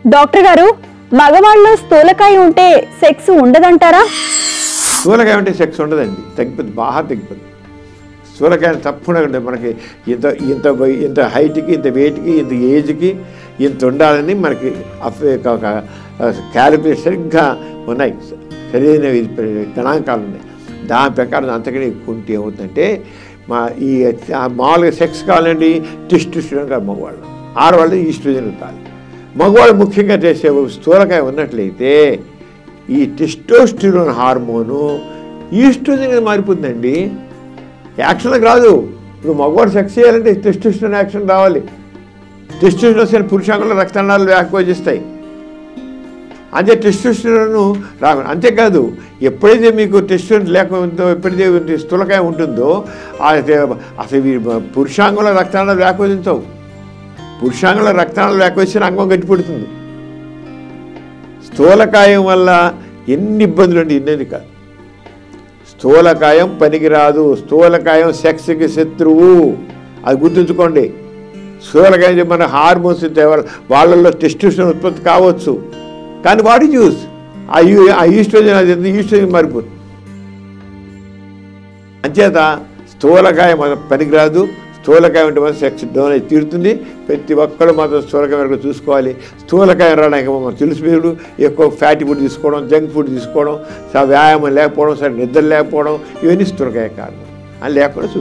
doctor గారు మగవాళ్ళు స్థూలకాయ ఉంటే సెక్స్ ఉండదంటారా స్థూలకాయ అంటే సెక్స్ ఉండదండి తగ్గిపోతుంది బాగా తగ్గిపోతుంది స్థూలకాయ తప్పకుండా ఉంటుంది మనకి ఇంత ఇంత వై- ఇంత హైట్కి ఇంత వెయిట్కి ఇంత ఏజ్కి ఇంత ఉండాలని మనకి అఫ్- ఒక క్యాలిక్యులేషన్ సరిగ్గా ఉన్నాయి సరైన ఇది గణాంకాలు ఉన్నాయి దాని ప్రకారం అంతకంటే ఎక్కువ ఉంటే ఏమవుతుందంటే మా ఈ ఆ మామూలుగా సెక్స్ కావాలండి టెస్టిస్టోన్ కాదు మగవాళ్ళు ఆడవాళ్ళు ఈస్ట్రోజన్ కాదు మగవాళ్ళు ముఖ్యంగా చేసే స్థూలకాయ ఉన్నట్లయితే ఈ టెస్టోస్టిరోన్ హార్మోను ఈస్ట్రోజన్గా మారిపోతుందండి యాక్షన్కి రాదు ఇప్పుడు మగవాడు సెక్స్ చేయాలంటే టెస్టోస్టిరోన్ యాక్షన్ రావాలి టెస్టోస్టిరోన్ వస్తే పురుషాంగంలో రక్తనాళాలు వ్యాకోచిస్తాయి అంతే టెస్టోస్టిరోన్ రాకు అంతేకాదు ఎప్పుడైతే మీకు టెస్టోస్టిరోన్ లేకపోతే ఎప్పుడైతే స్థూలకాయ ఉంటుందో ఆ అసలు ఈ పురుషాంగంలో రక్తనాళాలు వ్యాకోచించవు పురుషాంగంలో రక్తనాళాలు వ్యాకోచిన అంగం గట్టిపడుతుంది స్థూలకాయం వల్ల ఎన్ని ఇబ్బందులు అంటే ఇన్నది కాదు స్థూలకాయం పనికిరాదు స్థూలకాయం సెక్స్కి శత్రువు అది గుర్తుంచుకోండి స్థూలకాయం మన హార్మోన్స్ తేవాలి వాళ్ళల్లో టెస్టిస్టోన్ ఉత్పత్తి కావచ్చు కానీ వాటి జ్యూస్ ఆ యూ ఆ ఈస్ట్రోజన్ అది ఎంత ఈస్ట్రోజన్ మారిపోతుంది అంచేత స్థూలకాయం మన పనికిరాదు స్థూలకాయం ఉంటే మాత్రం సెక్స్ డౌన్ అయి తీరుతుంది ప్రతి ఒక్కరు మాత్రం స్థూలకాయం వరకు చూసుకోవాలి స్థూలకాయం రావడానికి మనం తెలుసు మీరు ఎక్కువ ఫ్యాటీ ఫుడ్ తీసుకోవడం జంక్ ఫుడ్ తీసుకోవడం స- వ్యాయామం లేకపోవడం సరే నిద్ర లేకపోవడం ఇవన్నీ స్థూలకాయ కారణం అని లేకుండా చూ-